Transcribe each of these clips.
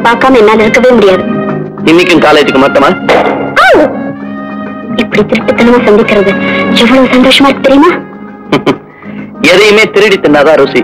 பார்க்காம என்னால இருக்கவே முடியாது இன்னைக்கும் காலேஜுக்கு மொத்தமா இப்படி திருட்டுத்தனமா சந்திக்கிறது எவ்வளவு சந்தோஷமா இருக்கு தெரியுமா எதையுமே திருடி தின்னாதான் ருசி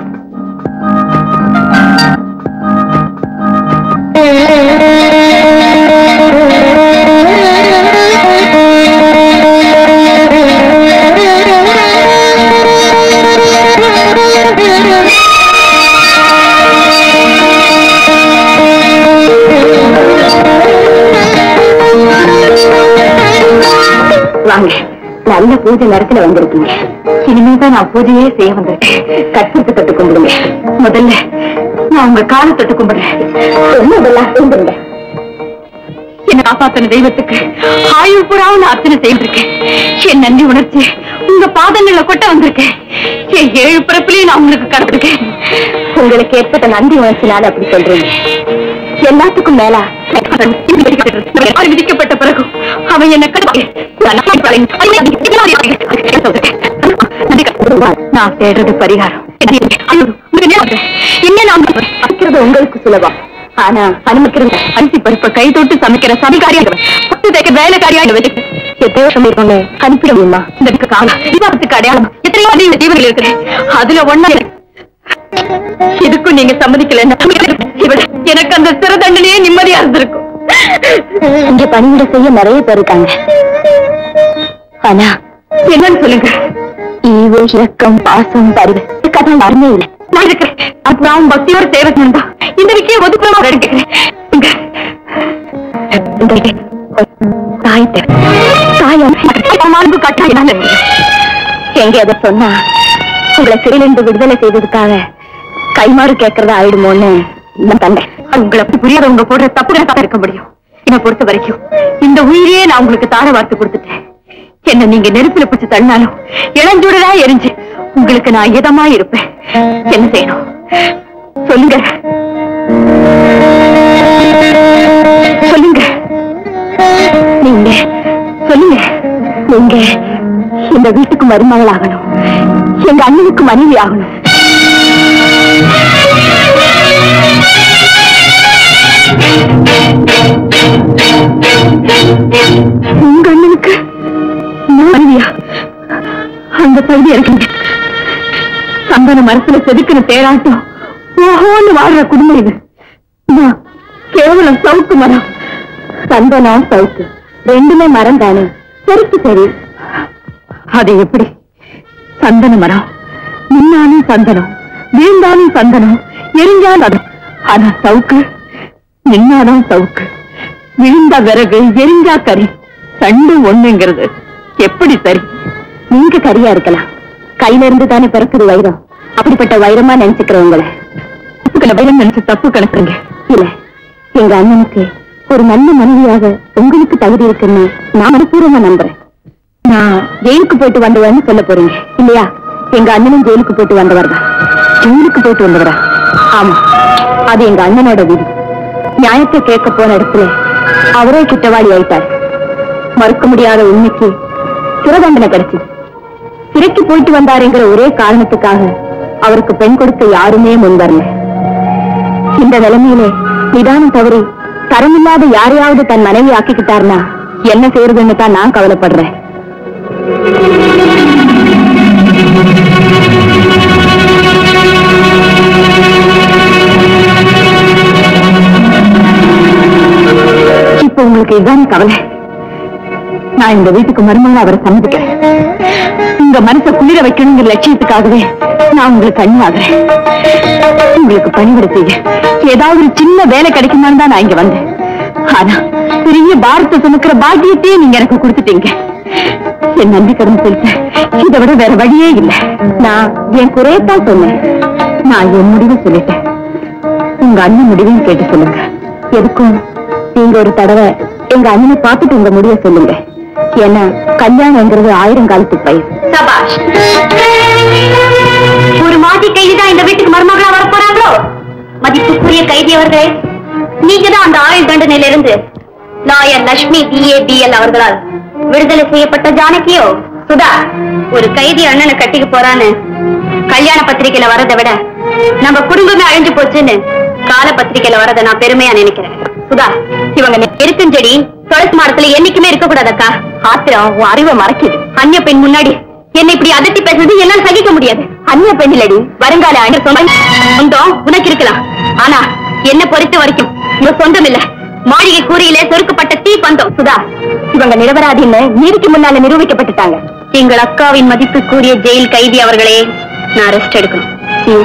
வாங்க நல்ல பூஜை நேரத்துல வந்திருக்கீங்க இனிமேதான் நான் பூஜையே செய்ய வந்திருக்கேன் கற்பூரத்தை தொட்டு கும்பிடுங்க முதல்ல நான் உங்க காலை தொட்டு கும்பிடுறேன் சொன்னதெல்லாம் கும்பிடுங்க என்ன காப்பாத்தின தெய்வத்துக்கு ஆயுள் புறாவும் நான் அர்ச்சனை செய்திருக்கேன் என் நன்றி உணர்ச்சி உங்க பாதங்கள்ல கொட்ட வந்திருக்கேன் என் ஏழு பிறப்பிலையும் நான் உங்களுக்கு கடப்பிருக்கேன் உங்களுக்கு ஏற்பட்ட நன்றி உணர்ச்சினால அப்படி சொல்றீங்க எல்லாத்துக்கும் மேலா யார் விதிக்கப்பட்ட பிறகு அவன் என்ன நான் தேடுறது பரிகாரம் என்ன நான் அக்கிறது உங்களுக்கு சுலபம் ஆனா அனுமதிக்கிறது அரிசி பருப்பை கை தொட்டு சமைக்கிற சமைக்காரியாக பத்து தேக்க வேலைக்காரியாக வச்சுக்க எத்தனையோ சமைக்கணும் அனுப்பிட முடியுமா இந்த காலம் விவாதத்துக்கு அடையாளம் எத்தனையோ அதிக தீவுகள் இருக்கு அதுல ஒண்ணா எனக்கு இதுக்கும் நீங்க சம்மதிக்கல எனக்கு அந்த சிற தண்டனையே நிம்மதியா இருந்திருக்கும் இங்க பணிவிட செய்ய நிறைய பேர் இருக்காங்க ஆனா என்னன்னு சொல்லுங்க ஈவு இறக்கம் பாசம் பரிவு கதை யாருமே இல்லை நான் இருக்கிறேன் அப்புறம் பக்தியோட சேவை செஞ்சா இந்த விஷயம் ஒதுக்குறமா எடுக்கிறேன் இங்க இந்த தாய் தேவை தாயம் மாண்பு கட்டாயம் எங்க அதை சொன்னா உங்களை சிறையிலிருந்து விடுதலை செய்ததுக்காக கைமாறு கேட்கறதா ஆயிடுமோன்னு நான் தந்தேன் உங்களை அப்படி புரியாதவங்க போடுற தப்புகளை தான் இருக்க முடியும் என்னை பொறுத்த வரைக்கும் இந்த உயிரையே நான் உங்களுக்கு தார வார்த்து கொடுத்துட்டேன் என்ன நீங்க நெருப்புல பிடிச்சு தள்ளினாலும் இளஞ்சூடலா எரிஞ்சு உங்களுக்கு நான் இதமா இருப்பேன் என்ன செய்யணும் சொல்லுங்க சொல்லுங்க நீங்க சொல்லுங்க நீங்க இந்த வீட்டுக்கு மருமகள் ஆகணும் எங்க அண்ணனுக்கு மனைவி ஆகணும் உங்க அண்ணனுக்கு நான் மனைவியா அந்த பகுதி இருக்குங்க சந்தன மரத்துல செதுக்கின தேராட்டம் ஓஹோன்னு வாழ்ற குடும்பம் இது நான் கேவலம் சவுக்கு மரம் சந்தனம் சவுக்கு ரெண்டுமே மரம் தானே சரிக்கு சரி அது எப்படி சந்தன மரம் நின்னாலும் சந்தனம் வீழ்ந்தாலும் சந்தனம் எரிஞ்சாலும் அது ஆனா சவுக்கு நின்னாலும் சவுக்கு விழுந்தா விறகு எரிஞ்சா கறி ரெண்டும் ஒண்ணுங்கிறது எப்படி சரி நீங்க கரியா இருக்கலாம் கையில இருந்து தானே பிறக்குது வைரம் அப்படிப்பட்ட வைரமா நினைச்சுக்கிறவங்களை தப்புக்களை வைரம் நினைச்சு தப்பு கணக்குறீங்க இல்ல எங்க அண்ணனுக்கு ஒரு நல்ல மனைவியாக உங்களுக்கு தகுதி இருக்குன்னு நான் மனப்பூர்வமா நம்புறேன் நான் ஜெயிலுக்கு போயிட்டு வந்தவன்னு சொல்ல போறீங்க இல்லையா எங்க அண்ணனும் ஜெயிலுக்கு போயிட்டு வந்தவர் தான் ஜெயிலுக்கு போயிட்டு வந்தவரா ஆமா அது எங்க அண்ணனோட விதி நியாயத்தை கேட்க போன இடத்துல அவரே குற்றவாளி ஆயிட்டார் மறுக்க முடியாத உண்மைக்கு சிறை தண்டனை கிடைச்சது சிறைக்கு போயிட்டு வந்தாருங்கிற ஒரே காரணத்துக்காக அவருக்கு பெண் கொடுக்க யாருமே முன் வரல இந்த நிலைமையிலே நிதானம் தவறி தரமில்லாத யாரையாவது தன் மனைவி ஆக்கிக்கிட்டார்னா என்ன செய்யறதுன்னு தான் நான் கவலைப்படுறேன் இப்ப உங்களுக்கு இதுதான் கவலை நான் இந்த வீட்டுக்கு மருமகளா அவரை சம்மதிக்கிறேன் உங்க மனசை குளிர வைக்கணுங்கிற லட்சியத்துக்காகவே நான் உங்களுக்கு அண்ணாகிறேன் உங்களுக்கு பணிவிட செய்ய ஏதாவது ஒரு சின்ன வேலை கிடைக்குமான்னு தான் நான் இங்க வந்தேன் ஆனா பெரிய பாரத்தை சுமக்கிற பாக்கியத்தையே நீங்க எனக்கு கொடுத்துட்டீங்க என் நன்றி கடன் சொல்லிட்டேன் இதை விட வேற வழியே இல்லை நான் என் குறையத்தான் சொன்னேன் நான் என் முடிவு சொல்லிட்டேன் உங்க அண்ணன் முடிவையும் கேட்டு சொல்லுங்க எதுக்கும் நீங்க ஒரு தடவை எங்க அண்ணனை பார்த்துட்டு உங்க முடிவை சொல்லுங்க ஏன்னா கல்யாணங்கிறது ஆயிரம் காலத்து பயிர் சபாஷ் ஒரு மாதி கைதிதான் இந்த வீட்டுக்கு மருமகளா வர போறாங்களோ மதிப்புக்குரிய கைதி அவர்களே நீங்க தான் அந்த ஆயுள் தண்டனையில இருந்து லாயர் லட்சுமி பிஏ பிஎல் அவர்களால் விடுதலை செய்யப்பட்ட ஜானகியோ சுதா ஒரு கைதி அண்ணனை கட்டிக்க போறான்னு கல்யாண பத்திரிக்கையில வரதை விட நம்ம குடும்பமே அழிஞ்சு போச்சுன்னு கால பத்திரிக்கையில வரத நான் பெருமையா நினைக்கிறேன் சுதா இவங்க இருக்கும் செடி துளசி மரத்துல என்னைக்குமே இருக்க கூடாதக்கா ஆத்திரம் உன் அறிவை மறைக்குது அந்நிய பெண் முன்னாடி என்ன இப்படி அதட்டி பேசுறது என்னால சகிக்க முடியாது அந்நிய பெண் இல்லடி வருங்கால அண்ணன் சொந்தம் உனக்கு இருக்கலாம் ஆனா என்ன பொறுத்த வரைக்கும் உங்க சொந்தம் இல்ல மாளிகை கூரையிலே சொருக்கப்பட்ட தீ பந்தம் சுதா இவங்க நிரபராதின்னு நீதிக்கு முன்னால நிரூபிக்கப்பட்டுட்டாங்க எங்கள் அக்காவின் மதிப்பு கூறிய ஜெயில் கைதி அவர்களே நான் ரெஸ்ட் எடுக்கணும் See you.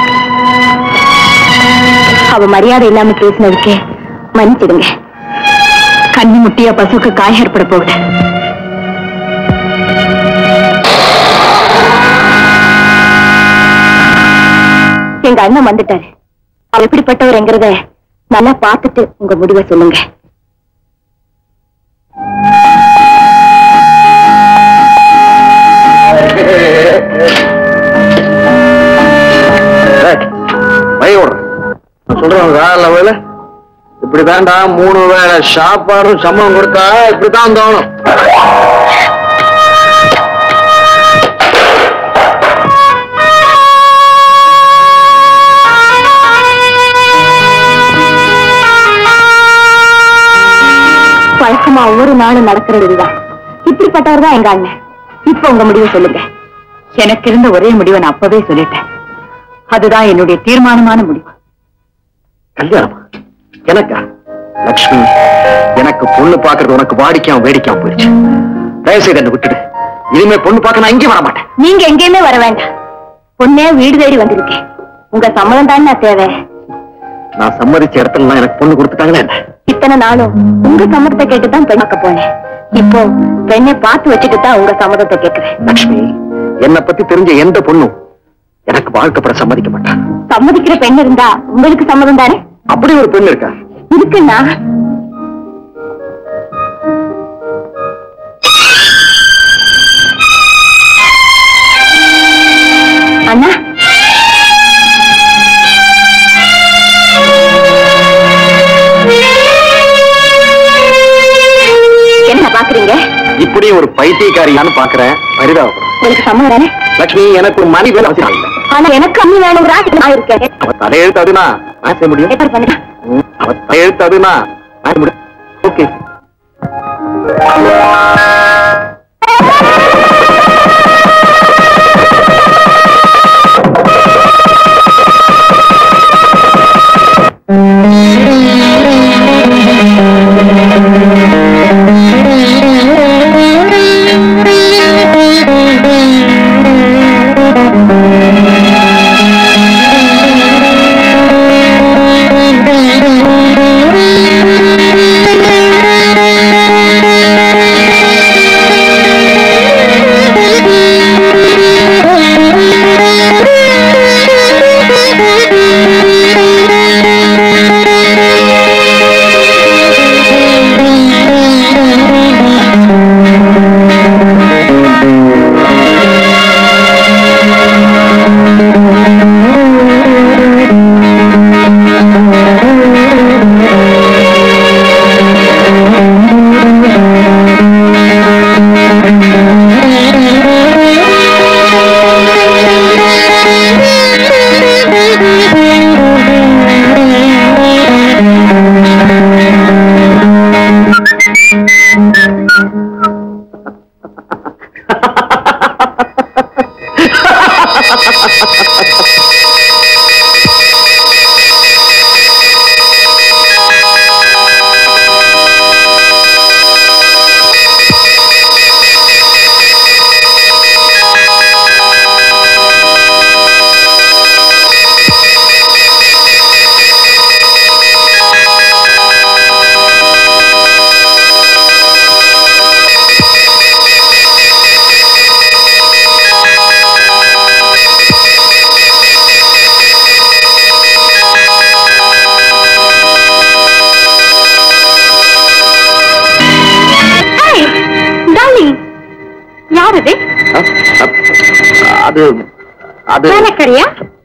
அவ மரியாதை இல்லாம பேசினதுக்கு மன்னிச்சிடுங்க கண்ணி முட்டியா பசுக்கு காய் ஏற்பட போகுது எங்க அண்ணன் வந்துட்டாரு அவர் எப்படிப்பட்டவர்ங்கிறத நல்லா பார்த்துட்டு உங்க முடிவை சொல்லுங்க சொல்றேன் வேலை வேலை இப்படி வேண்டாம் மூணு வேளை சாப்பாடும் சம்பளம் கொடுத்தா இப்படித்தான் தோணும் வழக்கமா ஒவ்வொரு நாளும் நடக்கிறது இதுதான் இப்படிப்பட்டவர் தான் எங்க அண்ணன் இப்ப உங்க முடிவு சொல்லுங்க எனக்கு இருந்த ஒரே முடிவை நான் அப்பவே சொல்லிட்டேன் அதுதான் என்னுடைய தீர்மானமான முடிவு கல்யாணமா எனக்கா லக்ஷ்மி எனக்கு பொண்ணு பாக்குறது உனக்கு வாடிக்காம வேடிக்காம போயிடுச்சு தயவு செய்து என்ன விட்டுடு இனிமே பொண்ணு பார்க்க நான் இங்கே வர மாட்டேன் நீங்க எங்கேயுமே வர வேண்டாம் பொண்ணே வீடு தேடி வந்திருக்கேன் உங்க சம்மதம் தானே தேவை நான் சம்மதிச்ச இடத்துல எனக்கு பொண்ணு கொடுத்துட்டாங்களே என்ன இத்தனை நாளும் உங்க சம்மதத்தை கேட்டு தான் பெண் பார்க்க போனேன் இப்போ பெண்ணை பார்த்து வச்சுட்டு தான் உங்க சம்மதத்தை கேட்கிறேன் லக்ஷ்மி என்னை பத்தி தெரிஞ்ச எந்த பொண்ணும் எனக்கு வாழ்க்கப்பட சம்மதிக்க மாட்டான் சம்மதிக்கிற பெண் இருந்தா உங்களுக்கு சம்மதம் தானே அப்படி ஒரு பெண் இருக்கா இருக்குண்ணா அண்ணா என்ன பாக்குறீங்க இப்படி ஒரு பைத்தியக்காரியான்னு பாக்குறேன் பரிதாபப்படுறேன் உங்களுக்கு சம்மதம் தானே லட்சுமி எனக்கு ஒரு மனைவி வேலை அவசியம் இல்லை ஆனா எனக்கு அம்மி வேணுங்கிறா நான் இருக்கேன் அவ தலையெழுத்து அதுனா நான் செய்ய முடியும் ஏற்பாடு பண்ணுங்க ம், அவ தலையெழுத்து அதுனா நான் செய்ய முடியும் ஓகே டார்லிங் யார் அது அது அது வேலைக்காரியா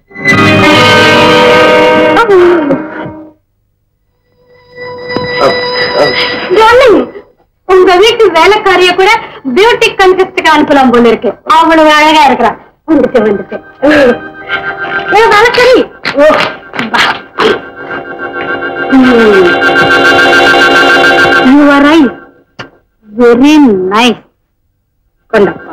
டார்லிங் உங்க வீட்டு வேலைக்காரிய கூட பியூட்டி கண்டெஸ்டுக்கு அனுப்பலாம் போல இருக்கு அவ்வளவு அழகா இருக்கிறா வந்துட்டு வந்துட்டு ஏ, வேலைக்காரி ஓ, வா. You are right very nice கொண்டப்பா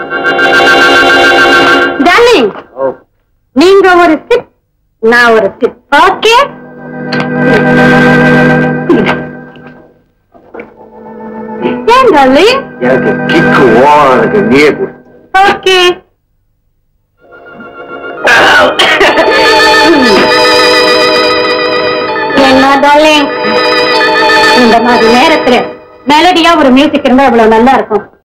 டார்லிங் நீங்க ஒரு சிப் நான் ஒரு சிப் ஓகே ஏன் டார்லிங் எனக்கு கிக்கு ஓனருக்கு நீயே கொடு ஓகே என்ன டார்லிங் இந்த மாதிரி நேரத்துல மெலடியா ஒரு மியூசிக் இருந்தா இவ்வளவு நல்லா இருக்கும்